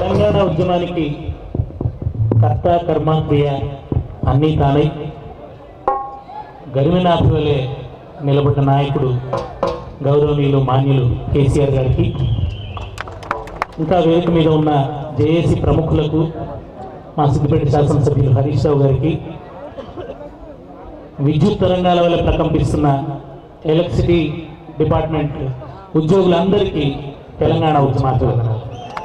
తెలంగాణ ఉద్యమానికి కర్త కర్మ క్రియ అన్నీ తానై గరిమినాథి వలె నిలబడ్డ నాయకుడు గౌరవనీయులు మాన్యులు కేసీఆర్ గారికి ఇంకా వేదిక మీద ఉన్న జేఏసీ ప్రముఖులకు మా సిద్దిపేట శాసనసభ్యులు హరీష్ రావు గారికి విద్యుత్ తరంగాల వల్ల ప్రకంపిస్తున్న ఎలక్ట్రిసిటీ డిపార్ట్మెంట్ ఉద్యోగులందరికీ తెలంగాణ ఉద్యమార్థులు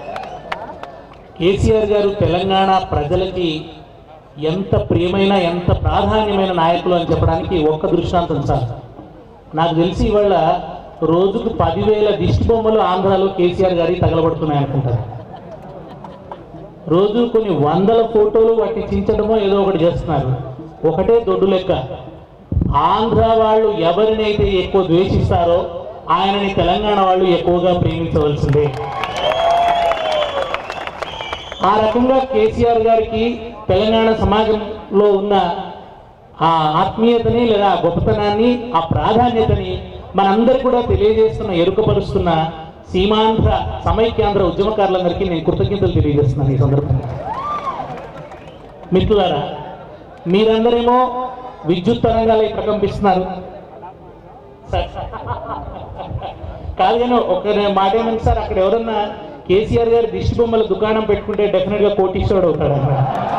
కేసీఆర్ గారు తెలంగాణ ప్రజలకి ఎంత ప్రియమైన ఎంత ప్రాధాన్యమైన నాయకులు అని చెప్పడానికి ఒక్క దృష్టాంతం సార్ నాకు తెలిసి ఇవాళ రోజుకు పదివేల దిష్టి బొమ్మలు ఆంధ్రాలో కేసీఆర్ గారి తగలబడుతున్నాయి అనుకుంటారు రోజు కొన్ని వందల ఫోటోలు వాటిని చించడమో ఏదో ఒకటి చేస్తున్నారు ఒకటే దొడ్డు లెక్క ఆంధ్ర వాళ్ళు ఎవరినైతే ఎక్కువ ద్వేషిస్తారో ఆయనని తెలంగాణ వాళ్ళు ఎక్కువగా ప్రేమించవలసిందే ఆ రకంగా కేసీఆర్ గారికి తెలంగాణ సమాజంలో ఉన్న ఆ ఆత్మీయతని లేదా ఆ గొప్పతనాన్ని ఆ ప్రాధాన్యతని మనందరికి కూడా తెలియజేస్తున్న ఎరుకపరుస్తున్న సీమాంధ్ర సమైక్యాంధ్ర ఉద్యమకారులందరికీ నేను కృతజ్ఞతలు తెలియజేస్తున్నాను ఈ సందర్భంగా మిత్రులారా మీరందరేమో విద్యుత్ తరంగాలు ప్రకంపిస్తున్నారు సార్ కాదు కానీ ఒక మాట ఏమంటే సార్ అక్కడ ఎవరన్నా కేసీఆర్ గారి దిష్టి బొమ్మల దుకాణం పెట్టుకుంటే డెఫినెట్ గా కోటీశ్వరుడు అవుతాడు అక్కడ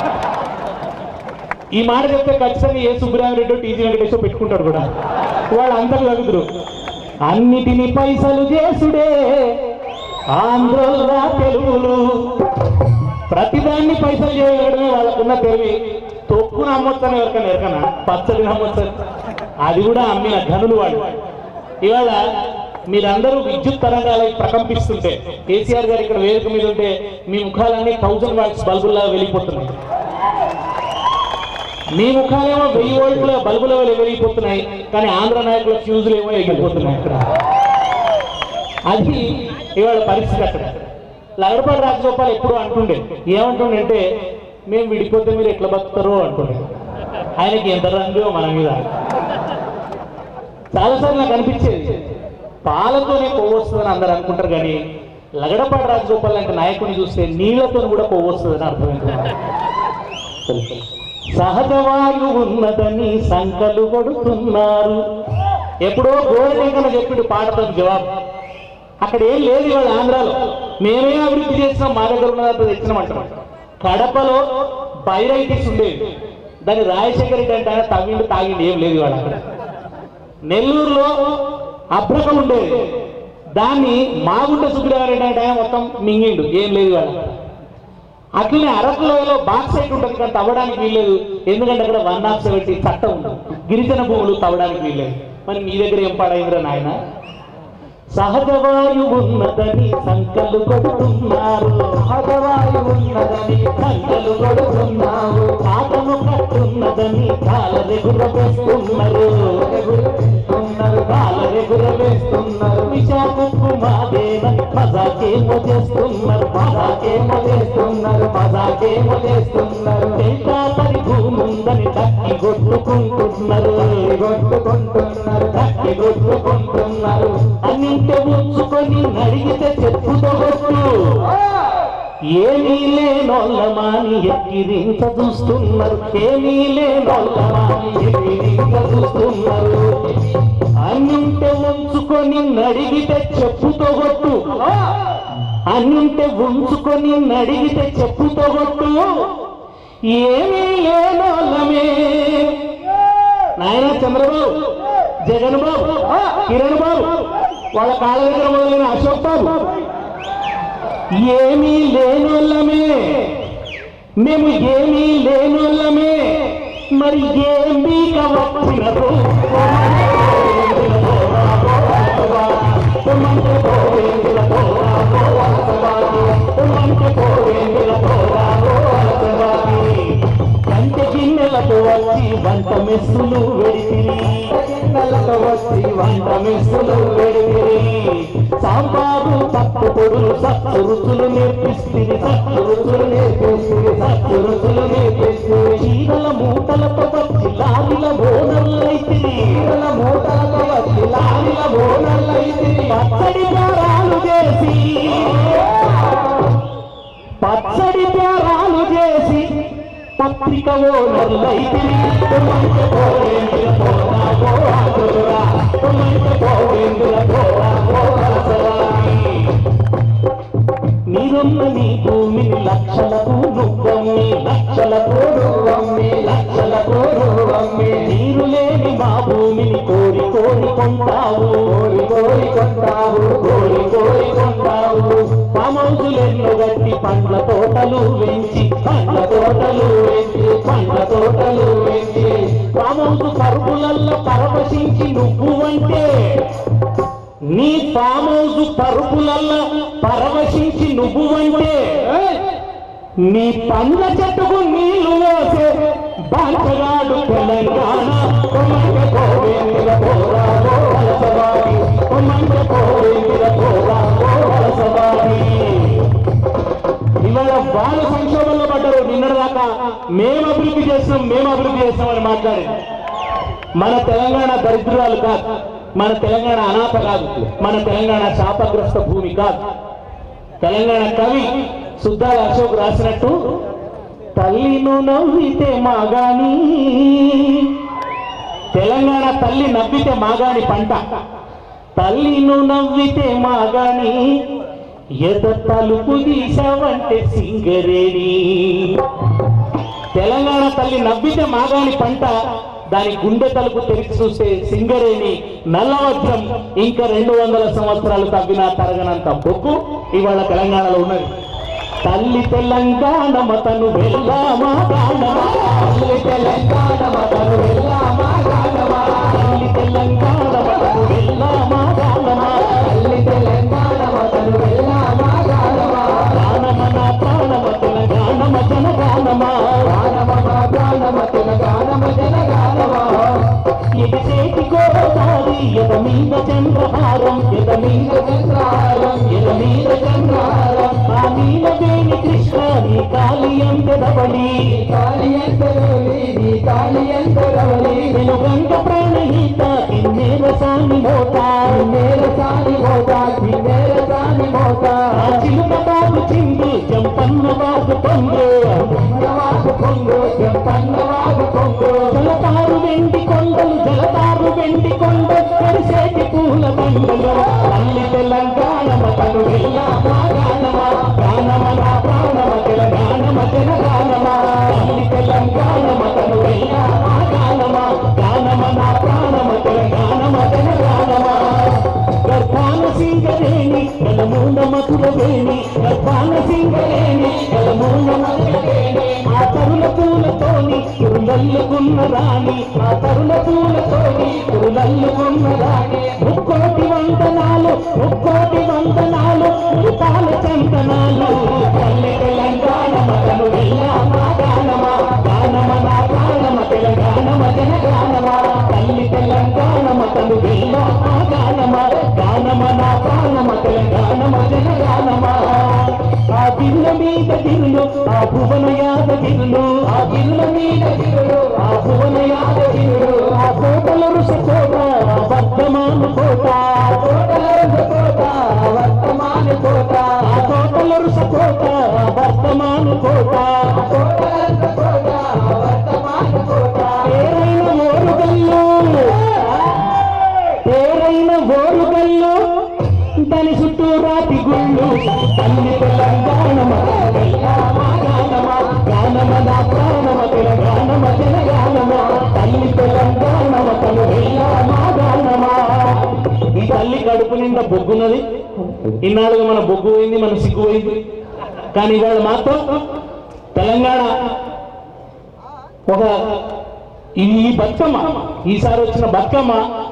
ఈ మాట చెప్తే ఖచ్చితంగా ఏ సుబ్బరామరెడ్డి టీజీ వెంకటేశ్వర పెట్టుకుంటాడు కూడా వాళ్ళు అందరు తగుదురు అన్నిటిని పైసలు చేసుడే ఆంధ్రలో తెలుగులు ప్రతిదాన్ని పైసలు చేయడమే వాళ్ళకున్న తెలివి తొక్కును అమ్మొచ్చని ఎవరికైనా ఎరకనా పచ్చడిని అమ్మొచ్చని అది కూడా అమ్మిన ఘనులు వాళ్ళు ఇవాళ మీరందరూ విద్యుత్ తరంగాలు ప్రకంపిస్తుంటే కేసీఆర్ గారు ఇక్కడ వేదిక మీద ఉంటే మీ ముఖాలన్నీ థౌజండ్ వాట్స్ బల్బుల్లా వెళ్ళిపోతున్నాయి మీ ముఖాలేమో వెయ్యి వోల్ట్ల బల్బుల వల్ల వెలిగిపోతున్నాయి కానీ ఆంధ్ర నాయకుల ఫ్యూజులు ఏమో ఎగిరిపోతున్నాయి అక్కడ అది ఇవాళ పరిస్థితి అక్కడ లగడపాటి రాజగోపాల్ ఎప్పుడు అంటుండే ఏమంటుండే అంటే మేము విడిపోతే మీరు ఎట్లా బతుకుతారో అంటుండే ఆయనకి ఎంత రంగు మన మీద చాలాసార్లు నాకు అనిపించేది పాలతోనే కొవ్వు వస్తుందని అందరు అనుకుంటారు కానీ లగడపాటి రాజగోపాల్ లాంటి నాయకుడిని చూస్తే నీళ్లతో కూడా కొవ్వు వస్తుందని అర్థమైంది సహజవాయు ఉన్నదని సంకలు కొడుతున్నారు ఎప్పుడో గోడటెంకన చెప్పిండు పాటతో జవాబు అక్కడ ఏం లేదు ఇవాళ ఆంధ్రాలో మేమే అభివృద్ధి చేసినాం మా దగ్గర ఉన్నదంతా తెచ్చినామంటాం కడపలో బైరైటిస్ ఉండేది దాన్ని రాజశేఖర రెడ్డి అంటే ఆయన తవ్విండు తాగిండు ఏం లేదు ఇవాళ అక్కడ నెల్లూరులో అభ్రకం ఉండేది దాన్ని మాగుంట సుబ్బిరారెడ్డి అంటే ఆయన మొత్తం మింగిండు ఏం లేదు ఇవాళ అట్లనే అరకులలో బాక్సైట్ ఉంటుంది కానీ తవ్వడానికి వీల్లేదు ఎందుకంటే అక్కడ వన్ ఆఫ్ సెవెంటీ చట్టం ఉంది గిరిజన భూములు తవ్వడానికి వీల్లేదు మరి మీ దగ్గర ఏం పాడైందిరా నాయన సహజవాయు ఉన్నదని సంకలు కొడుతున్నారు సహజవాయు ఉన్నదని సంకలు కొడుతున్నారు కాటను కట్టున్నదని కాలరెగుర వేస్తున్నారు కాలరెగుర వేస్తున్నారు విశాఖకు మాదేనని మజాకేమో చేస్తున్నారు మజాకేమో చేస్తున్నారు మజాకేమో చేస్తున్నారు తరి భూముందని దక్కి కొట్టుకుంటున్నారు కొట్టుకుంటున్నారు దక్కి కొట్టుకుంటున్నారు అన్నింటి ఉంచుకొని నడిగితే చెప్పుతో కొట్టు ఏమీ లేనోళ్ళమాని ఎక్కిరించ చూస్తున్నారు ఏమీ లేనోళ్ళమాని ఎక్కిరించ చూస్తున్నారు అన్నింటే ఉంచుకొని నడిగితే చెప్పుతో కొట్టు అన్నింటే ఉంచుకొని నడిగితే చెప్పుతో కొట్టు ఏమీ లేనోళ్ళమే నాయన చంద్రబాబు జగన్ బాబు కిరణ్ బాబు వాళ్ళ కాళ్ళ దగ్గర మొదలైన అశోక్ బాబు ఏమీ లేనోళ్ళమే మేము ఏమీ లేనోళ్ళమే మరి ఏమీ కవచ్చినరు కంటి గిన్నెలతో వచ్చి వంట మెస్సులు వెడితిరి గిన్నెలతో వచ్చి వంట మెస్సులు వెడితిరి సాంబారు తప్పు పొడులు సత్తు రుచులు నేర్పిస్తుంది సత్తు రుచులు నేర్పిస్తుంది సత్తు రుచులు నేర్పిస్తుంది చీరల మూటలతో వచ్చి లారిల ఓనర్లైతే చీరల మూటలతో వచ్చి లారిల ఓనర్లైతే పచ్చడి దారాలు చేసి పచ్చడి పేరాలు చేసి పత్రిక ఓనర్లైతే నీరున్న నీ భూమిని లక్షలకు నువ్వమ్మి లక్షలకు నువ్వమ్మి లక్షలకు నువ్వమ్మి నీరు లేని మా భూమిని కోరి కోరి కొంటావు కోరి కోరి కొంటావు కోరి కోరి కొంటావు పామౌజులెన్నో గట్టి పండ్ల తోటలు వెంచి పండ్ల తోటలు వెంచి పండ్ల తోటలు వెంచి పామౌజు పరుగులల్లో పరవశించి నువ్వు అంటే నీ ఫామ్ హౌస్ పరుపులల్లో పరవశించి నువ్వు అంటే నీ పండ్ల చెట్టుకు నీళ్లు పోసే బాంచగాడు తెలంగాణ కొమ్మంగ గోవిందుల పోరా గో వలసవాడి కొమ్మంగ గోవిందుల పోరా గో వలసవాడి ఇవాళ వాళ్ళు సంక్షోభంలో పడ్డారు నిన్నటిదాకా మేము అభివృద్ధి చేసినాం మేము అభివృద్ధి చేసినామని మాట్లాడి మన తెలంగాణ దరిద్రాలు కాదు మన తెలంగాణ అనాథ కాదు మన తెలంగాణ శాపగ్రస్త భూమి కాదు తెలంగాణ కవి సుద్దాల అశోక్ రాసినట్టు తల్లిను నవ్వితే మాగాని తెలంగాణ తల్లి నవ్వితే మాగాని పంట తల్లిను నవ్వితే మాగాని ఎద తలుపు తీసావంటే సింగరేణి తెలంగాణ తల్లి నవ్వితే మాగాని పంట దాని గుండె తలుపు తెరిచి చూస్తే సింగరేణి నల్లవజ్రం ఇంకా రెండు వందల సంవత్సరాలు తవ్వినా తరగనంత బొగ్గు ఇవాళ తెలంగాణలో ఉన్నది తల్లి తెలంగాణ మతను వెళ్ళామా గానమా? తల్లి తెలంగాణ మతను వెళ్ళామా గానమా? తల్లి తెలంగాణ మతను వెళ్ళామా గానమా? తల్లి తెలంగాణ మతను వెళ్ళామా గానమా? గానమ నా ప్రాణమ తెలంగాణమ జనగానమా గానమ నా ప్రాణమ తెలంగాణమ జనగానమా ఇది చేతి గోదారి ఎద మీద చంద్రహారం ఎద మీద చంద్రహారం ఎద మీద చంద్రహారం ఆ నీలవేణి కృష్ణ నీ కాలి ఎంతెదవలి కాలి ఎంతెదవలి నీ కాలి ఎంతెదవలి నేను గంగ ప్రాణహిత కిన్నేర సాని మోత కిన్నేర సాని మోత కిన్నేర సాని మోత ఆ చిలుక బాబు చిందు జంపన్న బాబు పొంగు బాబు పొంగు జంపన్న బాబు పొంగు జలతారు వెండి కొండలు జలతారు వెండి కొండలు కరిసేటి పూల బండలు తల్లి తెలంగాణ మతను వెళ్ళామా గానమా గానమ నా ప్రాణమ తెలంగాణమ జనగానమా తల్లి తెలంగాణ మతను వెళ్ళామా గానమా గానమ నా ప్రాణమ తెలంగాణమ జనగానమా గర్భాన సింగరేణి గలమూల మధుర వేణి గర్భాన సింగరేణి గలమూల మధుర వేణి ఆ తరుల పూలతోని కురులల్లుకున్న రాణి ఆ తరుల పూలతోని కురులల్లుకున్న రాణి ముక్కోటి వందనాలు ముక్కోటి వందనాలు ముఖాల చందనాలు పల్లె తెలంగాణ మతను వెళ్ళామా గానమా గానమ నా ప్రాణమ తెలంగాణమ జనగానమా తల్లి తెలంగాణ మతను వెళ్ళామా గానమా గానమ నా ప్రాణమ తెలంగాణమ జనగానమా ఆ బిల్ల మీద గిరులు ఆ భువన యాదగిరులు ఆ బిల్ల మీద గిరులు ఆ భువన యాదగిరులు ఆ కోటల రుస కోట ఆ వర్ధమాన కోట ఆ కోటల రుస కోట ఆ వర్ధమాన కోట ఆ కోటల రుస కోట ఆ వర్ధమాన కోట ఆ కోటల రుస కోట ఆ వర్ధమాన కోట పేరైన ఓరుగల్లు పేరైన ఓరుగల్లు దాని చుట్టూ రాతి గుళ్ళు తల్లి తెలంగాణ గానమ నా ప్రాణమ తెలంగాణమ తెలంగాణమ తల్లి తెలంగాణ తను వెళ్ళామా గానమా ఈ తల్లి కడుపు నిండా బొగ్గున్నది ఇన్నాళ్ళుగా మన బొగ్గు పోయింది మన సిగ్గు పోయింది కానీ ఇవాళ మాత్రం తెలంగాణ ఒక ఈ బతుకమ్మ ఈసారి వచ్చిన బతుకమ్మ